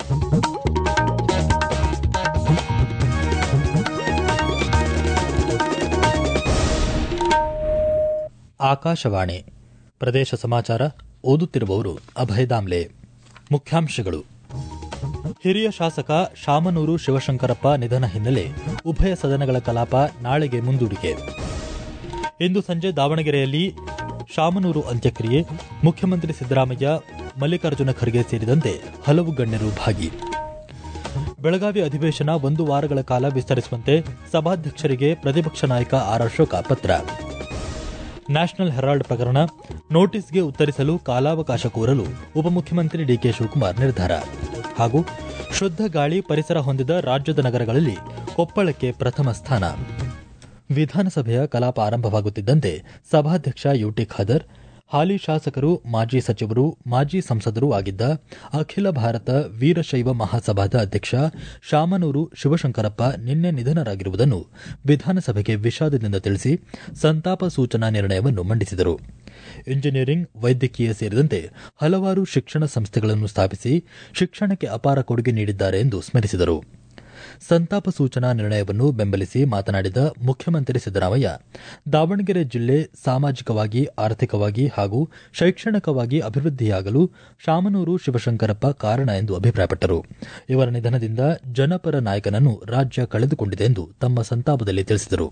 ಆಕಾಶವಾಣಿ ಪ್ರದೇಶ ಸಮಾಚಾರ ಓದುತ್ತಿರುವವರು ಅಭಯ ದಾಮ್ಲೆ ಮುಖ್ಯಾಂಶಗಳು ಹಿರಿಯ ಶಾಸಕ ಶಾಮನೂರು ಶಿವಶಂಕರಪ್ಪ ನಿಧನ ಹಿನ್ನೆಲೆ ಉಭಯ ಸದನಗಳ ಕಲಾಪ ನಾಳೆಗೆ ಮುಂದೂಡಿಕೆ ಇಂದು ಸಂಜೆ ದಾವಣಗೆರೆಯಲ್ಲಿ ಶಾಮನೂರು ಅಂತ್ಯಕ್ರಿಯೆ ಮುಖ್ಯಮಂತ್ರಿ ಸಿದ್ದರಾಮಯ್ಯ ಮಲ್ಲಿಕಾರ್ಜುನ ಖರ್ಗೆ ಸೇರಿದಂತೆ ಹಲವು ಗಣ್ಯರು ಭಾಗಿ ಬೆಳಗಾವಿ ಅಧಿವೇಶನ ಒಂದು ವಾರಗಳ ಕಾಲ ವಿಸ್ತರಿಸುವಂತೆ ಸಭಾಧ್ಯಕ್ಷರಿಗೆ ಪ್ರತಿಪಕ್ಷ ನಾಯಕ ಆರ್ ಅಶೋಕ ಪತ್ರ ನ್ಯಾಷನಲ್ ಹೆರಾಲ್ಡ್ ಪ್ರಕರಣ ನೋಟಿಸ್ಗೆ ಉತ್ತರಿಸಲು ಕಾಲಾವಕಾಶ ಕೋರಲು ಉಪಮುಖ್ಯಮಂತ್ರಿ ಡಿಕೆ ಶಿವಕುಮಾರ್ ನಿರ್ಧಾರ ಹಾಗೂ ಶುದ್ಧ ಗಾಳಿ ಪರಿಸರ ಹೊಂದಿದ ರಾಜ್ಯದ ನಗರಗಳಲ್ಲಿ ಕೊಪ್ಪಳಕ್ಕೆ ಪ್ರಥಮ ಸ್ಥಾನ ವಿಧಾನಸಭೆಯ ಕಲಾಪ ಆರಂಭವಾಗುತ್ತಿದ್ದಂತೆ ಸಭಾಧ್ಯಕ್ಷ ಯುಟಿ ಖಾದರ್ ಹಾಲಿ ಶಾಸಕರು ಮಾಜಿ ಸಚಿವರು ಮಾಜಿ ಸಂಸದರೂ ಆಗಿದ್ದ ಅಖಿಲ ಭಾರತ ವೀರಶೈವ ಮಹಾಸಭಾದ ಅಧ್ಯಕ್ಷ ಶಾಮನೂರು ಶಿವಶಂಕರಪ್ಪ ನಿನ್ನೆ ನಿಧನರಾಗಿರುವುದನ್ನು ವಿಧಾನಸಭೆಗೆ ವಿಷಾದದಿಂದ ತಿಳಿಸಿ ಸಂತಾಪ ಸೂಚನಾ ನಿರ್ಣಯವನ್ನು ಮಂಡಿಸಿದರು ಇಂಜಿನಿಯರಿಂಗ್ ವೈದ್ಯಕೀಯ ಸೇರಿದಂತೆ ಹಲವಾರು ಶಿಕ್ಷಣ ಸಂಸ್ಥೆಗಳನ್ನು ಸ್ಥಾಪಿಸಿ ಶಿಕ್ಷಣಕ್ಕೆ ಅಪಾರ ಕೊಡುಗೆ ನೀಡಿದ್ದಾರೆ ಎಂದು ಸ್ಮರಿಸಿದರು ಸಂತಾಪ ಸೂಚನಾ ನಿರ್ಣಯವನ್ನು ಬೆಂಬಲಿಸಿ ಮಾತನಾಡಿದ ಮುಖ್ಯಮಂತ್ರಿ ಸಿದ್ದರಾಮಯ್ಯ ದಾವಣಗೆರೆ ಜಿಲ್ಲೆ ಸಾಮಾಜಿಕವಾಗಿ ಆರ್ಥಿಕವಾಗಿ ಹಾಗೂ ಶೈಕ್ಷಣಿಕವಾಗಿ ಅಭಿವೃದ್ಧಿಯಾಗಲು ಶಾಮನೂರು ಶಿವಶಂಕರಪ್ಪ ಕಾರಣ ಎಂದು ಅಭಿಪ್ರಾಯಪಟ್ಟರು ಇವರ ನಿಧನದಿಂದ ಜನಪರ ನಾಯಕನನ್ನು ರಾಜ್ಯ ಕಳೆದುಕೊಂಡಿದೆ ಎಂದು ತಮ್ಮ ಸಂತಾಪದಲ್ಲಿ ತಿಳಿಸಿದರು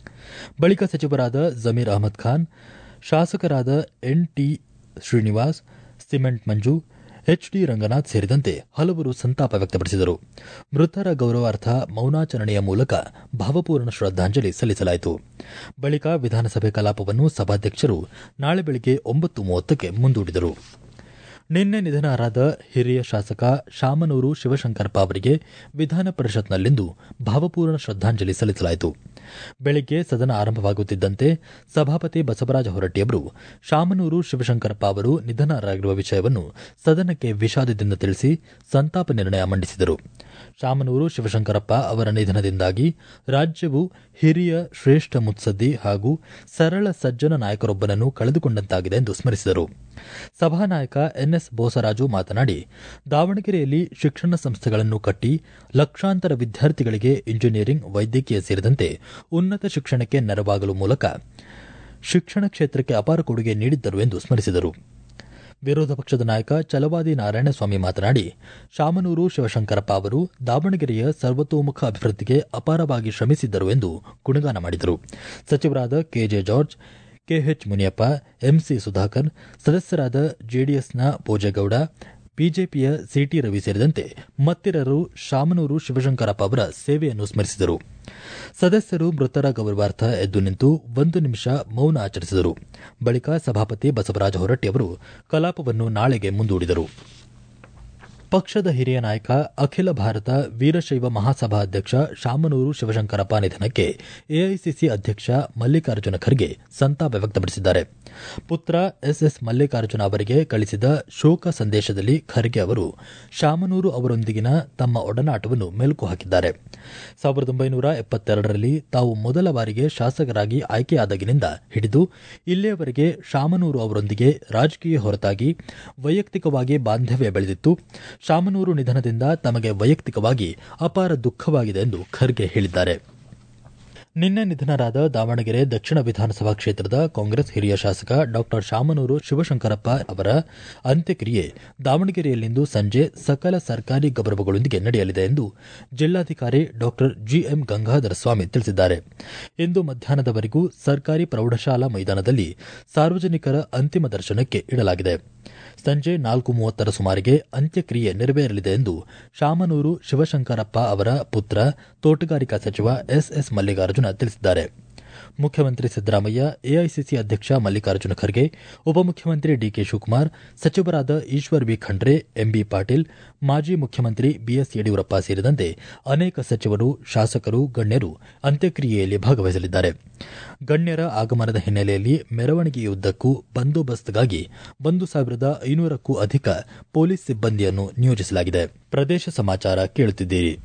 ಬಳಿಕ ಸಚಿವರಾದ ಜಮೀರ್ ಅಹಮದ್ ಖಾನ್ ಶಾಸಕರಾದ N T Srinivas cement Manju H D Ranganath ಸೇರಿದಂತೆ ಹಲವರು ಸಂತಾಪ ವ್ಯಕ್ತಪಡಿಸಿದರು ಮೃತರ ಗೌರವಾರ್ಥ ಮೌನಾಚರಣೆಯ ಮೂಲಕ ಭಾವಪೂರ್ಣ ಶ್ರದ್ದಾಂಜಲಿ ಸಲ್ಲಿಸಲಾಯಿತು ಬಳಿಕ ವಿಧಾನಸಭೆ ಕಲಾಪವನ್ನು ಸಭಾಧ್ಯಕ್ಷರು ನಾಳೆ ಬೆಳಗ್ಗೆ ಒಂಬತ್ತು ಮೂವತ್ತಕ್ಕೆ ಮುಂದೂಡಿದರು ನಿನ್ನೆ ನಿಧನರಾದ ಹಿರಿಯ ಶಾಸಕ ಶಾಮನೂರು ಶಿವಶಂಕರಪ್ಪ ಅವರಿಗೆ ವಿಧಾನ ಪರಿಷತ್ನಲ್ಲಿಂದು ಭಾವಪೂರ್ಣ ಶ್ರದ್ದಾಂಜಲಿ ಸಲ್ಲಿಸಲಾಯಿತು ಬೆಳಗ್ಗೆ ಸದನ ಆರಂಭವಾಗುತ್ತಿದ್ದಂತೆ ಸಭಾಪತಿ ಬಸವರಾಜ ಹೊರಟ್ಟಿಯವರು ಶಾಮನೂರು ಶಿವಶಂಕರಪ್ಪ ಅವರು ನಿಧನರಾಗಿರುವ ವಿಷಯವನ್ನು ಸದನಕ್ಕೆ ವಿಷಾದದಿಂದ ತಿಳಿಸಿ ಸಂತಾಪ ನಿರ್ಣಯ ಮಂಡಿಸಿದರು ಶಾಮನೂರು ಶಿವಶಂಕರಪ್ಪ ಅವರ ನಿಧನದಿಂದಾಗಿ ರಾಜ್ಯವು ಹಿರಿಯ ಶ್ರೇಷ್ಠ ಮುತ್ಸದ್ದಿ ಹಾಗೂ ಸರಳ ಸಜ್ಜನ ನಾಯಕರೊಬ್ಬನನ್ನು ಕಳೆದುಕೊಂಡಂತಾಗಿದೆ ಎಂದು ಸ್ಮರಿಸಿದರು ಸಭಾನಾಯಕ ಎನ್ಎಸ್ ಬೋಸರಾಜು ಮಾತನಾಡಿ ದಾವಣಗೆರೆಯಲ್ಲಿ ಶಿಕ್ಷಣ ಸಂಸ್ಥೆಗಳನ್ನು ಕಟ್ಟಿ ಲಕ್ಷಾಂತರ ವಿದ್ಯಾರ್ಥಿಗಳಿಗೆ ಇಂಜಿನಿಯರಿಂಗ್ ವೈದ್ಯಕೀಯ ಸೇರಿದಂತೆ ಉನ್ನತ ಶಿಕ್ಷಣಕ್ಕೆ ನೆರವಾಗಲು ಮೂಲಕ ಶಿಕ್ಷಣ ಕ್ಷೇತ್ರಕ್ಕೆ ಅಪಾರ ಕೊಡುಗೆ ನೀಡಿದ್ದರು ಎಂದು ಸ್ಮರಿಸಿದರು ವಿರೋಧ ಪಕ್ಷದ ನಾಯಕ ಚಲವಾದಿ ನಾರಾಯಣಸ್ವಾಮಿ ಮಾತನಾಡಿ ಶಾಮನೂರು ಶಿವಶಂಕರಪ್ಪ ಅವರು ದಾವಣಗೆರೆಯ ಸರ್ವತೋಮುಖ ಅಭಿವೃದ್ಧಿಗೆ ಅಪಾರವಾಗಿ ಶ್ರಮಿಸಿದ್ದರು ಎಂದು ಗುಣಗಾನ ಮಾಡಿದರು ಸಚಿವರಾದ KJ George KH Muniyappa MC Sudhakar ಸದಸ್ಯರಾದ ಜೆಡಿಎಸ್ನ ಭೋಜೇಗೌಡ ಬಿಜೆಪಿಯ ಸಿಟಿ ರವಿ ಸೇರಿದಂತೆ ಮತ್ತಿತರರು ಶಾಮನೂರು ಶಿವಶಂಕರಪ್ಪ ಅವರ ಸೇವೆಯನ್ನು ಸ್ಮರಿಸಿದರು ಸದಸ್ಯರು ಮೃತರ ಗೌರವಾರ್ಥ ಎದ್ದು ನಿಂತು ಒಂದು ನಿಮಿಷ ಮೌನ ಆಚರಿಸಿದರು ಬಳಿಕ ಸಭಾಪತಿ ಬಸವರಾಜ ಹೊರಟ್ಟಿ ಅವರು ಕಲಾಪವನ್ನು ನಾಳೆಗೆ ಮುಂದೂಡಿದರು ಪಕ್ಷದ ಹಿರಿಯ ನಾಯಕ ಅಖಿಲ ಭಾರತ ವೀರಶೈವ ಮಹಾಸಭಾ ಅಧ್ಯಕ್ಷ ಶಾಮನೂರು ಶಿವಶಂಕರಪ್ಪ ನಿಧನಕ್ಕೆ ಎಐಸಿಸಿ ಅಧ್ಯಕ್ಷ ಮಲ್ಲಿಕಾರ್ಜುನ ಖರ್ಗೆ ಸಂತಾಪ ವ್ಯಕ್ತಪಡಿಸಿದ್ದಾರೆ ಪುತ್ರ ಎಸ್ಎಸ್ ಮಲ್ಲಿಕಾರ್ಜುನ ಅವರಿಗೆ ಕಳಿಸಿದ ಶೋಕ ಸಂದೇಶದಲ್ಲಿ ಖರ್ಗೆ ಅವರು ಶಾಮನೂರು ಅವರೊಂದಿಗಿನ ತಮ್ಮ ಒಡನಾಟವನ್ನು ಮೆಲುಕು ಹಾಕಿದ್ದಾರೆ ಸಾವಿರದ ಒಂಬೈನೂರ ಎಪ್ಪತ್ತೆರಡರಲ್ಲಿ ತಾವು ಮೊದಲ ಬಾರಿಗೆ ಶಾಸಕರಾಗಿ ಆಯ್ಕೆಯಾದಾಗಿನಿಂದ ಹಿಡಿದು ಇಲ್ಲಿಯವರೆಗೆ ಶಾಮನೂರು ಅವರೊಂದಿಗೆ ರಾಜಕೀಯ ಹೊರತಾಗಿ ವೈಯಕ್ತಿಕವಾಗಿ ಬಾಂಧವ್ಯ ಬೆಳೆದಿತ್ತು ಶಾಮನೂರು ನಿಧನದಿಂದ ತಮಗೆ ವೈಯಕ್ತಿಕವಾಗಿ ಅಪಾರ ದುಃಖವಾಗಿದೆ ಎಂದು ಖರ್ಗೆ ಹೇಳಿದ್ದಾರೆ ನಿನ್ನೆ ನಿಧನರಾದ ದಾವಣಗೆರೆ ದಕ್ಷಿಣ ವಿಧಾನಸಭಾ ಕ್ಷೇತ್ರದ ಕಾಂಗ್ರೆಸ್ ಹಿರಿಯ ಶಾಸಕ ಡಾ ಶಾಮನೂರು ಶಿವಶಂಕರಪ್ಪ ಅವರ ಅಂತ್ಯಕ್ರಿಯೆ ದಾವಣಗೆರೆಯಲ್ಲಿಂದು ಸಂಜೆ ಸಕಲ ಸರ್ಕಾರಿ ಗೌರವಗಳೊಂದಿಗೆ ನಡೆಯಲಿದೆ ಎಂದು ಜಿಲ್ಲಾಧಿಕಾರಿ ಡಾ ಜಿಎಂ ಗಂಗಾಧರ ಸ್ವಾಮಿ ತಿಳಿಸಿದ್ದಾರೆ ಇಂದು ಮಧ್ಯಾಹ್ನದವರೆಗೂ ಸರ್ಕಾರಿ ಪ್ರೌಢಶಾಲಾ ಮೈದಾನದಲ್ಲಿ ಸಾರ್ವಜನಿಕರ ಅಂತಿಮ ದರ್ಶನಕ್ಕೆ ಇಡಲಾಗಿದೆ ಸಂಜೆ ನಾಲ್ಕು ಮೂವತ್ತರ ಸುಮಾರಿಗೆ ಅಂತ್ಯಕ್ರಿಯೆ ನೆರವೇರಲಿದೆ ಎಂದು ಶಾಮನೂರು ಶಿವಶಂಕರಪ್ಪ ಅವರ ಪುತ್ರ ತೋಟಗಾರಿಕಾ ಸಚಿವ ಎಸ್ಎಸ್ ಮಲ್ಲಿಕಾರ್ಜುನ ತಿಳಿಸಿದ್ದಾರೆ ಮುಖ್ಯಮಂತ್ರಿ ಸಿದ್ದರಾಮಯ್ಯ ಎಐಸಿಸಿ ಅಧ್ಯಕ್ಷ ಮಲ್ಲಿಕಾರ್ಜುನ ಖರ್ಗೆ ಉಪಮುಖ್ಯಮಂತ್ರಿ ಡಿಕೆ ಶಿವಕುಮಾರ್ ಸಚಿವರಾದ ಈಶ್ವರ್ ಬಿ ಖಂಡ್ರೆ ಎಂಬಿ ಪಾಟೀಲ್ ಮಾಜಿ ಮುಖ್ಯಮಂತ್ರಿ ಬಿಎಸ್ ಯಡಿಯೂರಪ್ಪ ಸೇರಿದಂತೆ ಅನೇಕ ಸಚಿವರು ಶಾಸಕರು ಗಣ್ಯರು ಅಂತ್ಯಕ್ರಿಯೆಯಲ್ಲಿ ಭಾಗವಹಿಸಲಿದ್ದಾರೆ ಗಣ್ಯರ ಆಗಮನದ ಹಿನ್ನೆಲೆಯಲ್ಲಿ ಮೆರವಣಿಗೆಯುದ್ದಕ್ಕೂ ಬಂದೋಬಸ್ತ್ಗಾಗಿ ಒಂದು ಸಾವಿರದ ಐನೂರಕ್ಕೂ ಅಧಿಕ ಪೊಲೀಸ್ ಸಿಬ್ಬಂದಿಯನ್ನು ನಿಯೋಜಿಸಲಾಗಿದೆ ಪ್ರದೇಶ ಸಮಾಚಾರ ಕೇಳುತ್ತಿದ್ದೀರಿ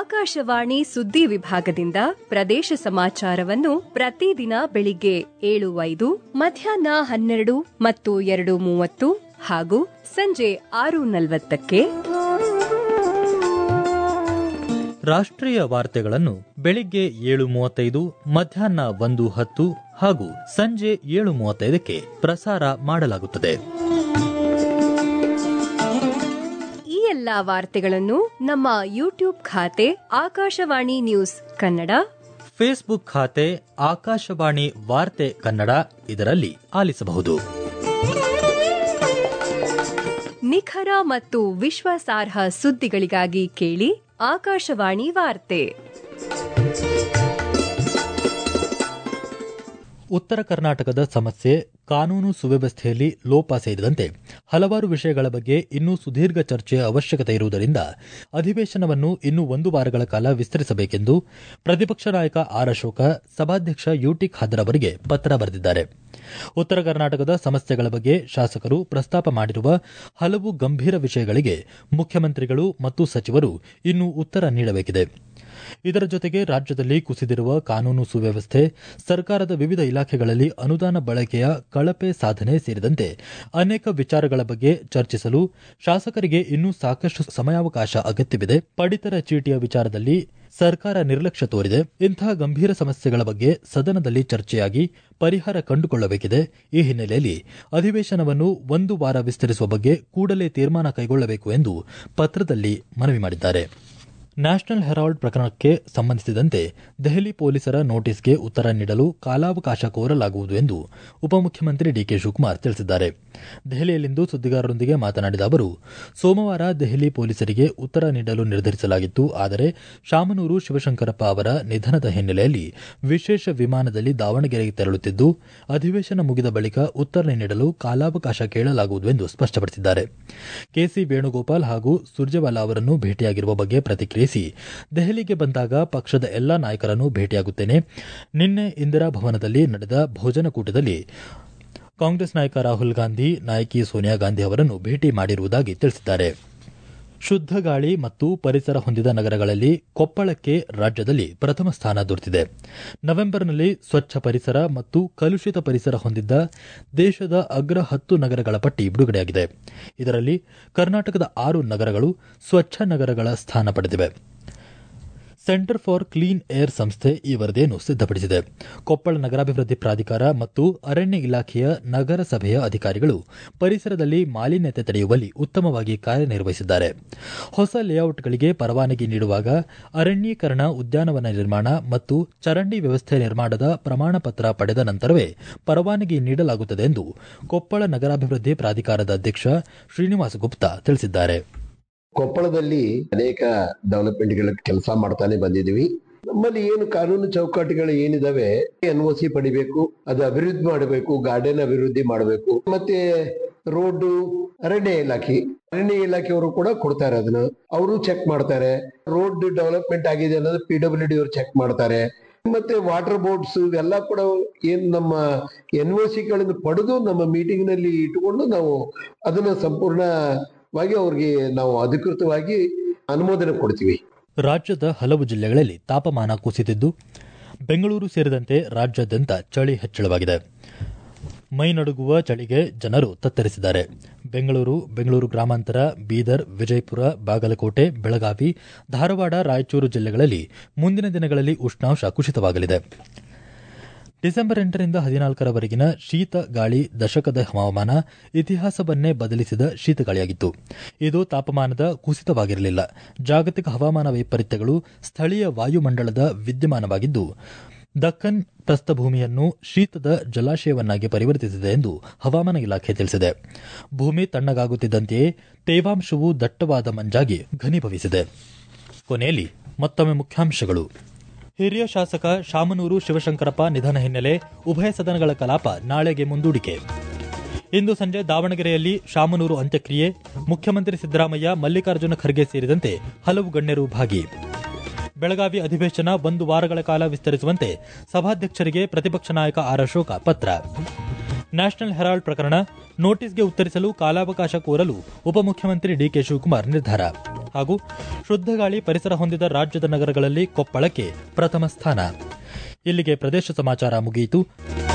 ಆಕಾಶವಾಣಿ ಸುದ್ದಿ ವಿಭಾಗದಿಂದ ಪ್ರದೇಶ ಸಮಾಚಾರವನ್ನು ಪ್ರತಿದಿನ ಬೆಳಿಗ್ಗೆ ಏಳು ಐದು ಮಧ್ಯಾಹ್ನ ಹನ್ನೆರಡು ಮತ್ತು ಎರಡು ಮೂವತ್ತು ಹಾಗೂ ಸಂಜೆ ಆರು ನಲವತ್ತಕ್ಕೆ ರಾಷ್ಟ್ರೀಯ ವಾರ್ತೆಗಳನ್ನು ಬೆಳಿಗ್ಗೆ ಏಳು ಮೂವತ್ತೈದು ಮಧ್ಯಾಹ್ನ ಒಂದು ಹತ್ತು ಹಾಗೂ ಸಂಜೆ ಏಳು ಮೂವತ್ತೈದಕ್ಕೆ ಪ್ರಸಾರ ಮಾಡಲಾಗುತ್ತದೆ ಈ ಎಲ್ಲಾ ವಾರ್ತೆಗಳನ್ನು ನಮ್ಮ ಯೂಟ್ಯೂಬ್ ಖಾತೆ ಆಕಾಶವಾಣಿ ನ್ಯೂಸ್ ಕನ್ನಡ ಫೇಸ್ಬುಕ್ ಖಾತೆ ಆಕಾಶವಾಣಿ ವಾರ್ತೆ ಕನ್ನಡ ಇದರಲ್ಲಿ ಆಲಿಸಬಹುದು ನಿಖರ ಮತ್ತು ವಿಶ್ವಾಸಾರ್ಹ ಸುದ್ದಿಗಳಿಗಾಗಿ ಕೇಳಿ ಆಕಾಶವಾಣಿ ವಾರ್ತೆ ಉತ್ತರ ಕರ್ನಾಟಕದ ಸಮಸ್ಯೆ ಕಾನೂನು ಸುವ್ಯವಸ್ಥೆಯಲ್ಲಿ ಲೋಪ ಸೇರಿದಂತೆ ಹಲವಾರು ವಿಷಯಗಳ ಬಗ್ಗೆ ಇನ್ನೂ ಸುದೀರ್ಘ ಚರ್ಚೆಯ ಅವಶ್ಯಕತೆ ಇರುವುದರಿಂದ ಅಧಿವೇಶನವನ್ನು ಇನ್ನೂ ಒಂದು ವಾರಗಳ ಕಾಲ ವಿಸ್ತರಿಸಬೇಕೆಂದು ಪ್ರತಿಪಕ್ಷ ನಾಯಕ ಆರ್ ಅಶೋಕ ಸಭಾಧ್ಯಕ್ಷ ಯುಟಿ ಖಾದರ್ ಅವರಿಗೆ ಪತ್ರ ಬರೆದಿದ್ದಾರೆ ಉತ್ತರ ಕರ್ನಾಟಕದ ಸಮಸ್ಯೆಗಳ ಬಗ್ಗೆ ಶಾಸಕರು ಪ್ರಸ್ತಾಪ ಮಾಡಿರುವ ಹಲವು ಗಂಭೀರ ವಿಷಯಗಳಿಗೆ ಮುಖ್ಯಮಂತ್ರಿಗಳು ಮತ್ತು ಸಚಿವರು ಇನ್ನೂ ಉತ್ತರ ನೀಡಬೇಕಿದೆ ಇದರ ಜೊತೆಗೆ ರಾಜ್ಯದಲ್ಲಿ ಕುಸಿದಿರುವ ಕಾನೂನು ಸುವ್ಯವಸ್ಥೆ ಸರ್ಕಾರದ ವಿವಿಧ ಇಲಾಖೆಗಳಲ್ಲಿ ಅನುದಾನ ಬಳಕೆಯ ಕಳಪೆ ಸಾಧನೆ ಸೇರಿದಂತೆ ಅನೇಕ ವಿಚಾರಗಳ ಬಗ್ಗೆ ಚರ್ಚಿಸಲು ಶಾಸಕರಿಗೆ ಇನ್ನೂ ಸಾಕಷ್ಟು ಸಮಯಾವಕಾಶ ಅಗತ್ಯವಿದೆ ಪಡಿತರ ಚೀಟಿಯ ವಿಚಾರದಲ್ಲಿ ಸರ್ಕಾರ ನಿರ್ಲಕ್ಷ್ಯ ತೋರಿದೆ ಇಂತಹ ಗಂಭೀರ ಸಮಸ್ಯೆಗಳ ಬಗ್ಗೆ ಸದನದಲ್ಲಿ ಚರ್ಚೆಯಾಗಿ ಪರಿಹಾರ ಕಂಡುಕೊಳ್ಳಬೇಕಿದೆ ಈ ಹಿನ್ನೆಲೆಯಲ್ಲಿ ಅಧಿವೇಶನವನ್ನು ಒಂದು ವಾರ ವಿಸ್ತರಿಸುವ ಬಗ್ಗೆ ಕೂಡಲೇ ತೀರ್ಮಾನ ಕೈಗೊಳ್ಳಬೇಕು ಎಂದು ಪತ್ರದಲ್ಲಿ ಮನವಿ ಮಾಡಿದ್ದಾರೆ ನ್ಯಾಷನಲ್ ಹೆರಾಲ್ಡ್ ಪ್ರಕರಣಕ್ಕೆ ಸಂಬಂಧಿಸಿದಂತೆ ದೆಹಲಿ ಪೊಲೀಸರ ನೋಟಿಸ್ಗೆ ಉತ್ತರ ನೀಡಲು ಕಾಲಾವಕಾಶ ಕೋರಲಾಗುವುದು ಎಂದು ಉಪಮುಖ್ಯಮಂತ್ರಿ ಡಿಕೆ ಶಿವಕುಮಾರ್ ತಿಳಿಸಿದ್ದಾರೆ ದೆಹಲಿಯಲ್ಲಿಂದು ಸುದ್ದಿಗಾರರೊಂದಿಗೆ ಮಾತನಾಡಿದ ಅವರು ಸೋಮವಾರ ದೆಹಲಿ ಪೊಲೀಸರಿಗೆ ಉತ್ತರ ನೀಡಲು ನಿರ್ಧರಿಸಲಾಗಿತ್ತು ಆದರೆ ಶಾಮನೂರು ಶಿವಶಂಕರಪ್ಪ ಅವರ ನಿಧನದ ಹಿನ್ನೆಲೆಯಲ್ಲಿ ವಿಶೇಷ ವಿಮಾನದಲ್ಲಿ ದಾವಣಗೆರೆಗೆ ತೆರಳುತ್ತಿದ್ದು ಅಧಿವೇಶನ ಮುಗಿದ ಬಳಿಕ ಉತ್ತರ ನೀಡಲು ಕಾಲಾವಕಾಶ ಕೇಳಲಾಗುವುದು ಎಂದು ಸ್ಪಷ್ಟಪಡಿಸಿದ್ದಾರೆ ಕೆಸಿ ವೇಣುಗೋಪಾಲ್ ಹಾಗೂ ಸುರ್ಜೇವಾಲಾ ಅವರನ್ನು ಭೇಟಿಯಾಗಿರುವ ಬಗ್ಗೆ ಪ್ರತಿಕ್ರಿಯಿಸಿ ದೆಹಲಿಗೆ ಬಂದಾಗ ಪಕ್ಷದ ಎಲ್ಲಾ ನಾಯಕರನ್ನು ಭೇಟಿಯಾಗುತ್ತೇನೆ ನಿನ್ನೆ ಇಂದಿರಾ ಭವನದಲ್ಲಿ ನಡೆದ ಭೋಜನಕೂಟದಲ್ಲಿ ಕಾಂಗ್ರೆಸ್ ನಾಯಕ ರಾಹುಲ್ ಗಾಂಧಿ ನಾಯಕಿ ಸೋನಿಯಾ ಗಾಂಧಿ ಅವರನ್ನು ಭೇಟಿ ಮಾಡಿರುವುದಾಗಿ ತಿಳಿಸಿದ್ದಾರೆ ಶುದ್ಧ ಗಾಳಿ ಮತ್ತು ಪರಿಸರ ಹೊಂದಿದ ನಗರಗಳಲ್ಲಿ ಕೊಪ್ಪಳಕ್ಕೆ ರಾಜ್ಯದಲ್ಲಿ ಪ್ರಥಮ ಸ್ಥಾನ ದೊರೆತಿದೆ ನವೆಂಬರ್ನಲ್ಲಿ ಸ್ವಚ್ಛ ಪರಿಸರ ಮತ್ತು ಕಲುಷಿತ ಪರಿಸರ ಹೊಂದಿದ್ದ ದೇಶದ ಅಗ್ರ ಹತ್ತು ನಗರಗಳ ಪಟ್ಟಿ ಬಿಡುಗಡೆಯಾಗಿದೆ ಇದರಲ್ಲಿ ಕರ್ನಾಟಕದ ಆರು ನಗರಗಳು ಸ್ವಚ್ಛ ನಗರಗಳ ಸ್ಥಾನ ಪಡೆದಿವೆ ಸೆಂಟರ್ ಫಾರ್ ಕ್ಲೀನ್ ಏರ್ ಸಂಸ್ಥೆ ಈ ವರದಿಯನ್ನು ಸಿದ್ದಪಡಿಸಿದೆ ಕೊಪ್ಪಳ ನಗರಾಭಿವೃದ್ಧಿ ಪ್ರಾಧಿಕಾರ ಮತ್ತು ಅರಣ್ಯ ಇಲಾಖೆಯ ನಗರಸಭೆಯ ಅಧಿಕಾರಿಗಳು ಪರಿಸರದಲ್ಲಿ ಮಾಲಿನ್ಯತೆ ತಡೆಯುವಲ್ಲಿ ಉತ್ತಮವಾಗಿ ಕಾರ್ಯನಿರ್ವಹಿಸಿದ್ದಾರೆ ಹೊಸ ಲೇಔಟ್ಗಳಿಗೆ ಪರವಾನಗಿ ನೀಡುವಾಗ ಅರಣ್ಯೀಕರಣ ಉದ್ಯಾನವನ ನಿರ್ಮಾಣ ಮತ್ತು ಚರಂಡಿ ವ್ಯವಸ್ಥೆ ನಿರ್ಮಾಣದ ಪ್ರಮಾಣ ಪತ್ರ ಪಡೆದ ನಂತರವೇ ಪರವಾನಗಿ ನೀಡಲಾಗುತ್ತದೆ ಎಂದು ಕೊಪ್ಪಳ ನಗರಾಭಿವೃದ್ಧಿ ಪ್ರಾಧಿಕಾರದ ಅಧ್ಯಕ್ಷ ಶ್ರೀನಿವಾಸ ಗುಪ್ತಾ ತಿಳಿಸಿದ್ದಾರೆ ಕೊಪ್ಪಳದಲ್ಲಿ ಅನೇಕ ಡೆವಲಪ್ಮೆಂಟ್ಗಳ ಕೆಲಸ ಮಾಡ್ತಾನೆ ಬಂದಿದ್ದೀವಿ ನಮ್ಮಲ್ಲಿ ಏನು ಕಾನೂನು ಚೌಕಟ್ಟುಗಳು ಏನಿದಾವೆ ಎನ್ ಒ ಸಿ ಪಡಿಬೇಕು ಅದು ಅಭಿವೃದ್ಧಿ ಮಾಡಬೇಕು ಗಾರ್ಡನ್ ಅಭಿವೃದ್ಧಿ ಮಾಡಬೇಕು ಮತ್ತೆ ರೋಡ್ ಅರಣ್ಯ ಇಲಾಖೆ ಅರಣ್ಯ ಇಲಾಖೆಯವರು ಕೂಡ ಕೊಡ್ತಾರೆ ಅದನ್ನ ಅವರು ಚೆಕ್ ಮಾಡ್ತಾರೆ ರೋಡ್ ಡೆವಲಪ್ಮೆಂಟ್ ಆಗಿದೆ ಅನ್ನೋದು ಪಿ ಡಬ್ಲ್ಯೂ ಡಿ ಅವರು ಚೆಕ್ ಮಾಡ್ತಾರೆ ಮತ್ತೆ ವಾಟರ್ ಬೋರ್ಡ್ಸ್ ಇವೆಲ್ಲ ಕೂಡ ಏನ್ ನಮ್ಮ ಎನ್ ಒ ಸಿಗಳಿಂದ ಪಡೆದು ನಮ್ಮ ಮೀಟಿಂಗ್ ನಲ್ಲಿ ಇಟ್ಟುಕೊಂಡು ನಾವು ಅದನ್ನ ಸಂಪೂರ್ಣವಾಗಿ ಅವ್ರಿಗೆ ನಾವು ಅಧಿಕೃತವಾಗಿ ಅನುಮೋದನೆ ಕೊಡ್ತೀವಿ ರಾಜ್ಯದ ಹಲವು ಜಿಲ್ಲೆಗಳಲ್ಲಿ ತಾಪಮಾನ ಕುಸಿದಿದ್ದು ಬೆಂಗಳೂರು ಸೇರಿದಂತೆ ರಾಜ್ಯಾದ್ಯಂತ ಚಳಿ ಹೆಚ್ಚಳವಾಗಿದೆ ಮೈ ನಡುಗುವ ಚಳಿಗೆ ಜನರು ತತ್ತರಿಸಿದ್ದಾರೆ ಬೆಂಗಳೂರು ಬೆಂಗಳೂರು ಗ್ರಾಮಾಂತರ ಬೀದರ್ ವಿಜಯಪುರ ಬಾಗಲಕೋಟೆ ಬೆಳಗಾವಿ ಧಾರವಾಡ ರಾಯಚೂರು ಜಿಲ್ಲೆಗಳಲ್ಲಿ ಮುಂದಿನ ದಿನಗಳಲ್ಲಿ ಉಷ್ಣಾಂಶ ಕುಸಿತವಾಗಲಿದೆ ಡಿಸೆಂಬರ್ ಎಂಟರಿಂದ ಹದಿನಾಲ್ಕರವರೆಗಿನ ಶೀತ ಗಾಳಿ ದಶಕದ ಹವಾಮಾನ ಇತಿಹಾಸವನ್ನೇ ಬದಲಿಸಿದ ಶೀತಗಾಳಿಯಾಗಿತ್ತು ಇದು ತಾಪಮಾನದ ಕುಸಿತವಾಗಿರಲಿಲ್ಲ ಜಾಗತಿಕ ಹವಾಮಾನ ವೈಪರೀತ್ಯಗಳು ಸ್ಥಳೀಯ ವಾಯುಮಂಡಲದ ವಿದ್ಯಮಾನವಾಗಿದ್ದು ದಕ್ಕನ್ ಪ್ರಸ್ಥಭೂಮಿಯನ್ನು ಶೀತದ ಜಲಾಶಯವನ್ನಾಗಿ ಪರಿವರ್ತಿಸಿದೆ ಎಂದು ಹವಾಮಾನ ಇಲಾಖೆ ತಿಳಿಸಿದೆ ಭೂಮಿ ತಣ್ಣಗಾಗುತ್ತಿದ್ದಂತೆಯೇ ತೇವಾಂಶವು ದಟ್ಟವಾದ ಮಂಜಾಗಿ ಘನೀಭವಿಸಿದೆ ಕೊನೆಯಲ್ಲಿ ಮತ್ತೊಮ್ಮೆ ಮುಖ್ಯಾಂಶಗಳು ಹಿರಿಯ ಶಾಸಕ ಶಾಮನೂರು ಶಿವಶಂಕರಪ್ಪ ನಿಧನ ಹಿನ್ನೆಲೆ ಉಭಯ ಸದನಗಳ ಕಲಾಪ ನಾಳೆಗೆ ಮುಂದೂಡಿಕೆ ಇಂದು ಸಂಜೆ ದಾವಣಗೆರೆಯಲ್ಲಿ ಶಾಮನೂರು ಅಂತ್ಯಕ್ರಿಯೆ ಮುಖ್ಯಮಂತ್ರಿ ಸಿದ್ದರಾಮಯ್ಯ ಮಲ್ಲಿಕಾರ್ಜುನ ಖರ್ಗೆ ಸೇರಿದಂತೆ ಹಲವು ಗಣ್ಯರು ಭಾಗಿ ಬೆಳಗಾವಿ ಅಧಿವೇಶನ ಒಂದು ವಾರಗಳ ಕಾಲ ವಿಸ್ತರಿಸುವಂತೆ ಸಭಾಧ್ಯಕ್ಷರಿಗೆ ಪ್ರತಿಪಕ್ಷ ನಾಯಕ ಆರ್ ಅಶೋಕ ಪತ್ರ ನ್ಯಾಷನಲ್ ಹೆರಾಲ್ಡ್ ಪ್ರಕರಣ ನೋಟಿಸ್ಗೆ ಉತ್ತರಿಸಲು ಕಾಲಾವಕಾಶ ಕೋರಲು ಉಪಮುಖ್ಯಮಂತ್ರಿ ಡಿಕೆ ಶಿವಕುಮಾರ್ ನಿರ್ಧಾರ ಹಾಗೂ ಶುದ್ಧ ಗಾಳಿ ಪರಿಸರ ಹೊಂದಿದ ರಾಜ್ಯದ ನಗರಗಳಲ್ಲಿ ಕೊಪ್ಪಳಕ್ಕೆ ಪ್ರಥಮ ಸ್ಥಾನ ಇಲ್ಲಿಗೆ ಪ್ರದೇಶ ಸಮಾಚಾರ ಮುಗಿಯಿತು